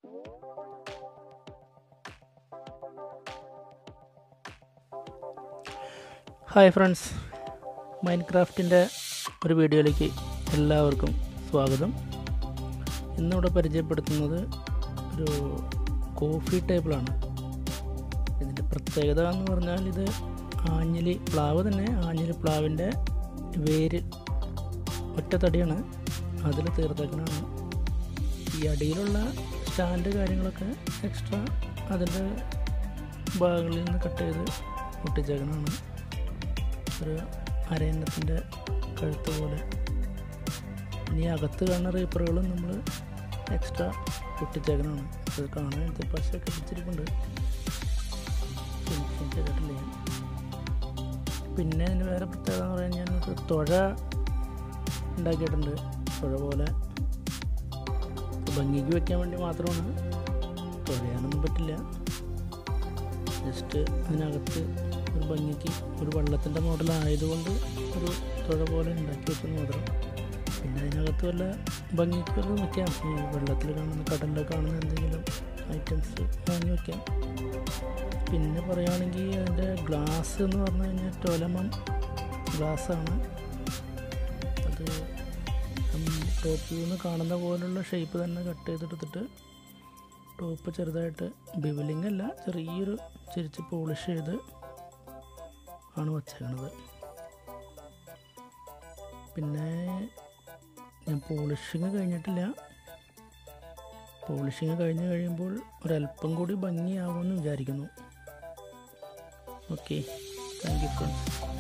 hi friends mind ക്രാഫ്റ്റിൻ്റെ ഒരു വീഡിയോയിലേക്ക് എല്ലാവർക്കും സ്വാഗതം ഇന്നിവിടെ പരിചയപ്പെടുത്തുന്നത് ഒരു കോഫി ടേബിളാണ് ഇതിൻ്റെ പ്രത്യേകത എന്ന് പറഞ്ഞാൽ ഇത് ആഞ്ഞിലി പ്ലാവ് തന്നെ ആഞ്ഞിലി പ്ലാവിൻ്റെ വേര് ഒറ്റ തടിയാണ് അതിൽ തീർത്തേക്കണാണ് ഈ അടിയിലുള്ള സ്റ്റാൻഡ് കാര്യങ്ങളൊക്കെ എക്സ്ട്രാ അതിൻ്റെ ഭാഗങ്ങളിൽ നിന്ന് കട്ട് ചെയ്ത് ഒട്ടിച്ചേക്കണാണ് ഒരു അരയന്നത്തിൻ്റെ കഴുത്ത് പോലെ ഇനി അകത്ത് കാണുന്ന റീപ്പറുകളും നമ്മൾ എക്സ്ട്രാ ഒട്ടിച്ചേക്കണാണ് അത് കാണാൻ ഇത് പശയൊക്കെ പിടിച്ചിരിപ്പുണ്ട് ഫിനിഷിങ് ചെയ്തിട്ടില്ല ഞാൻ പിന്നെ ഇതിന് വേറെ പ്രത്യേകത എന്ന് പറയാൻ ഞാൻ ഒരു തുഴ ഉണ്ടാക്കിയിട്ടുണ്ട് തുഴ പോലെ ഭംഗിക്ക് വെക്കാൻ വേണ്ടി മാത്രമാണ് തുഴയാനൊന്നും പറ്റില്ല ജസ്റ്റ് അതിനകത്ത് ഒരു ഭംഗിക്ക് ഒരു വെള്ളത്തിൻ്റെ മോഡലായതുകൊണ്ട് ഒരു തുഴ പോലെ ഉണ്ടാക്കി വെച്ചെന്ന് മാത്രം പിന്നെ അതിനകത്ത് വല്ല ഭംഗിക്ക് വല്ല വയ്ക്കാം ഈ വെള്ളത്തിൽ കാണുന്ന കടലിൽ കാണുന്ന എന്തെങ്കിലും ഐറ്റംസ് വാങ്ങി വയ്ക്കാം പിന്നെ പറയുകയാണെങ്കിൽ അതിൻ്റെ ഗ്ലാസ് എന്ന് പറഞ്ഞു കഴിഞ്ഞാൽ ടൊലമം ഗ്ലാസ്സാണ് അത് ടോപ്പിൽ നിന്ന് കാണുന്ന പോലുള്ള ഷേപ്പ് തന്നെ കട്ട് ചെയ്തെടുത്തിട്ട് ടോപ്പ് ചെറുതായിട്ട് ബിവലിംഗ് അല്ല ചെറിയൊരു ചിരിച്ച് പോളിഷ് ചെയ്ത് ആണ് വച്ചേക്കണത് പിന്നെ ഞാൻ പോളിഷിങ് കഴിഞ്ഞിട്ടില്ല പോളിഷിങ് കഴിഞ്ഞ് കഴിയുമ്പോൾ ഒരല്പം കൂടി ഭംഗിയാവുമെന്ന് വിചാരിക്കുന്നു ഓക്കെ താങ്ക് യു ഫ്രണ്ട്സ്